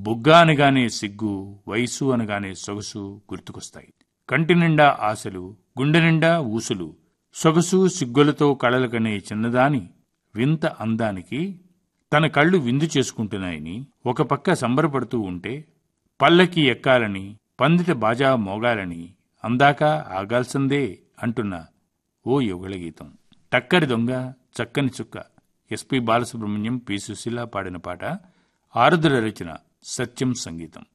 బుగ్గ అనగానే సిగ్గు వయసు అనగానే సొగసు గుర్తుకొస్తాయి కంటి నిండా ఆశలు గుండె నిండా ఊసులు సొగసు సిగ్గులతో కళలకనే చిన్నదాని వింత అందానికి తన కళ్ళు విందు చేసుకుంటున్నాయని ఒక పక్క సంబరపడుతూ ఉంటే పల్లకి ఎక్కాలని పందిట బాజా మోగాలని అందాక ఆగాల్సిందే అంటున్న ఓ యుగళ గీతం టక్కరి దొంగ చక్కని చుక్క ఎస్పి బాలసుబ్రహ్మణ్యం పి సుశీల పాడిన పాట ఆరుద్ర రచన సత్యం సంగీతం